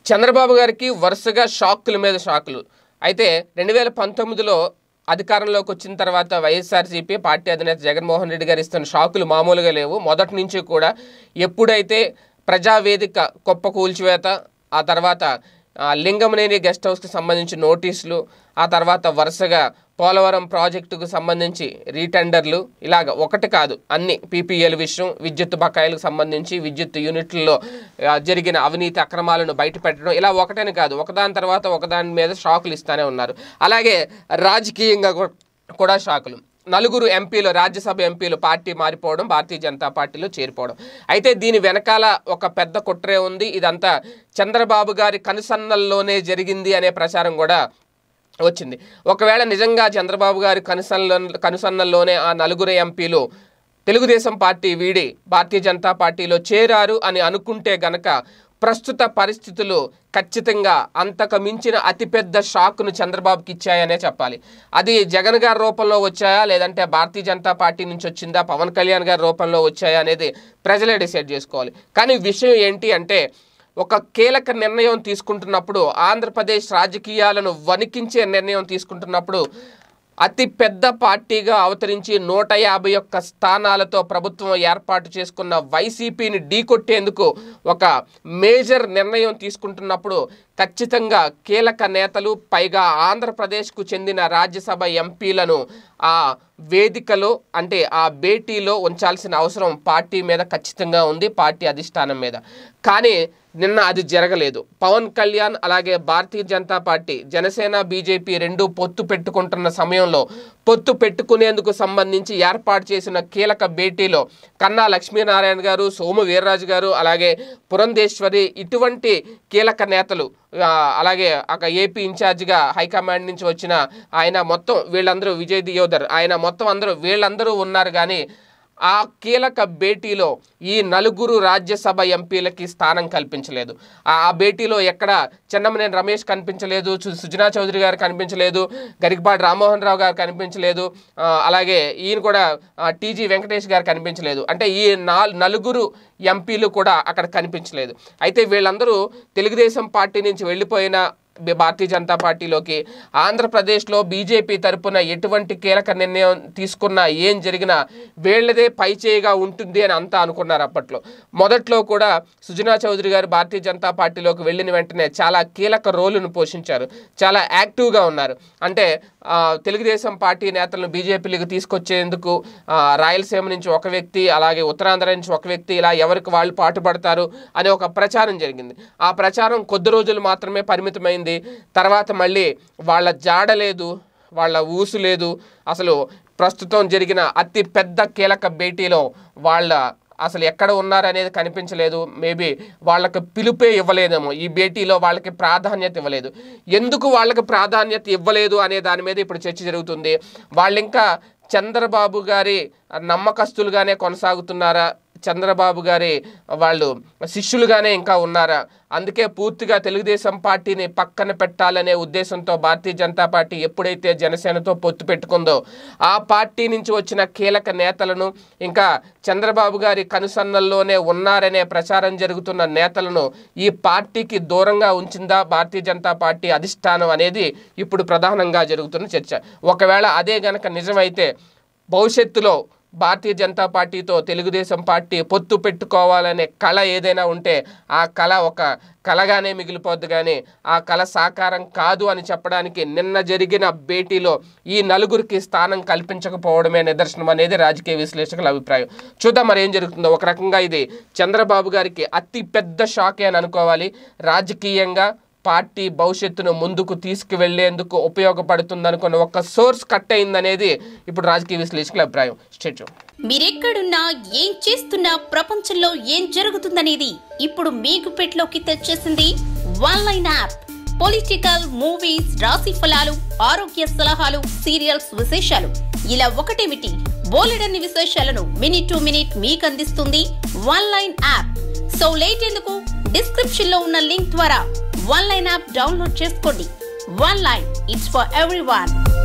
చంద్రబాబు గారికి వరుసగా షాకుల మీద షాకులు అయితే రెండు వేల పంతొమ్మిదిలో అధికారంలోకి వచ్చిన తర్వాత వైఎస్ఆర్సీపీ పార్టీ అధినేత జగన్మోహన్ రెడ్డి గారు ఇస్తున్న షాకులు మామూలుగా లేవు మొదటి నుంచి కూడా ఎప్పుడైతే ప్రజావేదిక కుప్ప కూల్చివేత ఆ తర్వాత ఆ, లింగమనేని గెస్ట్ హౌస్కి సంబంధించి నోటీసులు ఆ తర్వాత వరుసగా పోలవరం ప్రాజెక్టుకు సంబంధించి రీటెండర్లు ఇలాగ ఒకటి కాదు అన్ని పీపీఎల్ విషయం విద్యుత్ బకాయిలకు సంబంధించి విద్యుత్ యూనిట్లలో ఆ, జరిగిన అవినీతి అక్రమాలను బయటపెట్టడం ఇలా ఒకటని కాదు ఒకదాని తర్వాత ఒకదాని మీద షాకులు ఇస్తానే ఉన్నారు అలాగే రాజకీయంగా కూ- కూడా షాకులు నలుగురు ఎంపీలు రాజ్యసభ ఎంపీలు పార్టీ మారిపోవడం భారతీయ జనతా పార్టీలో చేరిపోవడం అయితే దీని వెనకాల ఒక పెద్ద కుట్రే ఉంది ఇదంతా చంద్రబాబు గారి కనుసన్నల్లోనే జరిగింది అనే ప్రచారం కూడా వచ్చింది ఒకవేళ నిజంగా చంద్రబాబు గారి కనుసన్నలో కనుసన్నల్లోనే ఆ నలుగురు ఎంపీలు తెలుగుదేశం పార్టీ వీడి భారతీయ జనతా పార్టీలో చేరారు అని అనుకుంటే గనక ప్రస్తుత పరిస్థితులు ఖచ్చితంగా అంతకు మించిన అతిపెద్ద షాక్ను చంద్రబాబుకి ఇచ్చాయనే చెప్పాలి అది జగన్ గారి రూపంలో వచ్చాయా లేదంటే భారతీయ జనతా పార్టీ నుంచి వచ్చిందా పవన్ కళ్యాణ్ గారి రూపంలో వచ్చాయా అనేది ప్రజలే డిసైడ్ చేసుకోవాలి కానీ విషయం ఏంటి అంటే ఒక కీలక నిర్ణయం తీసుకుంటున్నప్పుడు ఆంధ్రప్రదేశ్ రాజకీయాలను వణికించే నిర్ణయం తీసుకుంటున్నప్పుడు అతి పెద్ద పార్టీగా అవతరించి నూట యాభై ఒక్క స్థానాలతో ప్రభుత్వం ఏర్పాటు చేసుకున్న వైసీపీని ఢీకొట్టేందుకు ఒక మేజర్ నిర్ణయం తీసుకుంటున్నప్పుడు ఖచ్చితంగా కీలక నేతలు పైగా ఆంధ్రప్రదేశ్కు చెందిన రాజ్యసభ ఎంపీలను ఆ వేదికలో అంటే ఆ భేటీలో ఉంచాల్సిన అవసరం పార్టీ మీద ఖచ్చితంగా ఉంది పార్టీ అధిష్టానం మీద కానీ నిన్న అది జరగలేదు పవన్ కళ్యాణ్ అలాగే భారతీయ జనతా పార్టీ జనసేన బీజేపీ రెండు పొత్తు పెట్టుకుంటున్న సమయంలో పొత్తు పెట్టుకునేందుకు సంబంధించి ఏర్పాటు చేసిన కీలక భేటీలో కన్నా లక్ష్మీనారాయణ గారు సోము వీర్రాజు గారు అలాగే పురంధేశ్వరి ఇటువంటి కీలక నేతలు ఆ, అలాగే ఒక ఏపీ ఇన్ఛార్జిగా హైకమాండ్ నుంచి వచ్చిన ఆయన మొత్తం వీళ్ళందరూ విజయ్ దియోదర్ ఆయన మొత్తం అందరూ వీళ్ళందరూ ఉన్నారు కానీ ఆ కీలక భేటీలో ఈ నలుగురు రాజ్యసభ ఎంపీలకి స్థానం కల్పించలేదు ఆ ఆ భేటీలో ఎక్కడ చెన్నమనేని రమేష్ కనిపించలేదు సు- సుజనా చౌదరి గారు కనిపించలేదు గరికపాటి రామ్మోహన్ రావు గారు కనిపించలేదు ఆ, అలాగే ఈయన కూడా ఆ, టీజీ వెంకటేష్ గారు కనిపించలేదు అంటే ఈ నాల్ నలుగురు ఎంపీలు కూడా అక్కడ కనిపించలేదు అయితే వీళ్ళందరూ తెలుగుదేశం పార్టీ నుంచి వెళ్ళిపోయిన బి- భారతీయ జనతా పార్టీలోకి ఆంధ్రప్రదేశ్లో బీజేపీ తరపున ఎటువంటి కీలక నిర్ణయం తీసుకున్నా ఏం జరిగినా వీళ్ళదే పైచేయిగా ఉంటుంది అని అంతా అనుకున్నారు అప్పట్లో మొదట్లో కూడా సుజనా చౌదరి గారు భారతీయ జనతా పార్టీలోకి వెళ్ళిన వెంటనే చాలా కీలక రోలును పోషించారు చాలా యాక్టివ్గా ఉన్నారు అంటే ఆ, తెలుగుదేశం పార్టీ నేతలను బీజేపీలకు తీసుకొచ్చేందుకు ఆ, రాయలసీమ నుంచి ఒక వ్యక్తి అలాగే ఉత్తరాంధ్ర నుంచి ఒక వ్యక్తి ఇలా ఎవరికి వాళ్ళు పాటుపడతారు అనే ఒక ప్రచారం జరిగింది ఆ ప్రచారం కొద్ది రోజులు మాత్రమే పరిమితమైంది తర్వాత మళ్ళీ వాళ్ళ జాడ లేదు వాళ్ళ ఊసు లేదు అసలు ప్రస్తుతం జరిగిన అతి పెద్ద కీలక భేటీలో వాళ్ళ అసలు ఎక్కడ ఉన్నారు అనేది కనిపించలేదు మేబీ వాళ్ళకి పిలుపే ఇవ్వలేదేమో ఈ భేటీలో వాళ్ళకి ప్రాధాన్యత ఇవ్వలేదు ఎందుకు వాళ్ళకి ప్రాధాన్యత ఇవ్వలేదు అనే దాని మీద ఇప్పుడు చర్చ జరుగుతుంది వాళ్ళు ఇంకా చంద్రబాబు గారి నమ్మకస్తులుగానే కొనసాగుతున్నారా చంద్రబాబు గారి వాళ్ళు శిష్యులుగానే ఇంకా ఉన్నారా అందుకే పూర్తిగా తెలుగుదేశం పార్టీని పక్కన పెట్టాలనే ఉద్దేశంతో భారతీయ జనతా పార్టీ ఎప్పుడైతే జనసేనతో పొత్తు పెట్టుకుందో ఆ పార్టీ నుంచి వచ్చిన కీలక నేతలను ఇంకా చంద్రబాబు గారి కనుసన్నల్లోనే ఉన్నారనే ప్రచారం జరుగుతున్న నేతలను ఈ పార్టీకి దూరంగా ఉంచిందా భారతీయ జనతా పార్టీ అధిష్టానం అనేది ఇప్పుడు ప్రధానంగా జరుగుతున్న చర్చ ఒకవేళ అదే గనక నిజమైతే భవిష్యత్తులో భారతీయ జనతా పార్టీతో తెలుగుదేశం పార్టీ పొత్తు పెట్టుకోవాలనే కళ ఏదైనా ఉంటే ఆ కళ ఒక కళగానే మిగిలిపోద్ది కానీ ఆ కళ సాకారం కాదు అని చెప్పడానికి నిన్న జరిగిన భేటీలో ఈ నలుగురికి స్థానం కల్పించకపోవడమే నిదర్శనం అనేది రాజకీయ విశ్లేషకుల అభిప్రాయం చూద్దాం మరి ఏం జరుగుతుందో ఒక రకంగా ఇది చంద్రబాబు గారికి అతి పెద్ద షాకే అని అనుకోవాలి రాజకీయంగా పార్టీ భవిష్యత్తును ముందుకు తీసుకువెళ్లేందుకు ఉపయోగపడుతుందనుకున్న ఒక సోర్స్ కట్ అయిందనేది ఇప్పుడు రాజకీయ విశ్లేషకుల అభిప్రాయం స్టేట్ మీరెక్కడున్నా ఏం చేస్తున్నా ప్రపంచంలో ఏం జరుగుతుందనేది ఇప్పుడు మీకు పెట్లోకి తెచ్చేసింది one line app political movies రాశి ఫలాలు ఆరోగ్య సలహాలు సీరియల్స్ విశేషాలు ఇలా ఒకటేమిటి బోలెడన్ని విశేషాలను మినిట్ టు మినిట్ మీకు అందిస్తుంది one line app so late ఎందుకు డిస్క్రిప్షన్ లో ఉన్న లింక్ ద్వారా వన్ లైన్ యాప్ డౌన్లోడ్ చేసుకోండి one line it's for every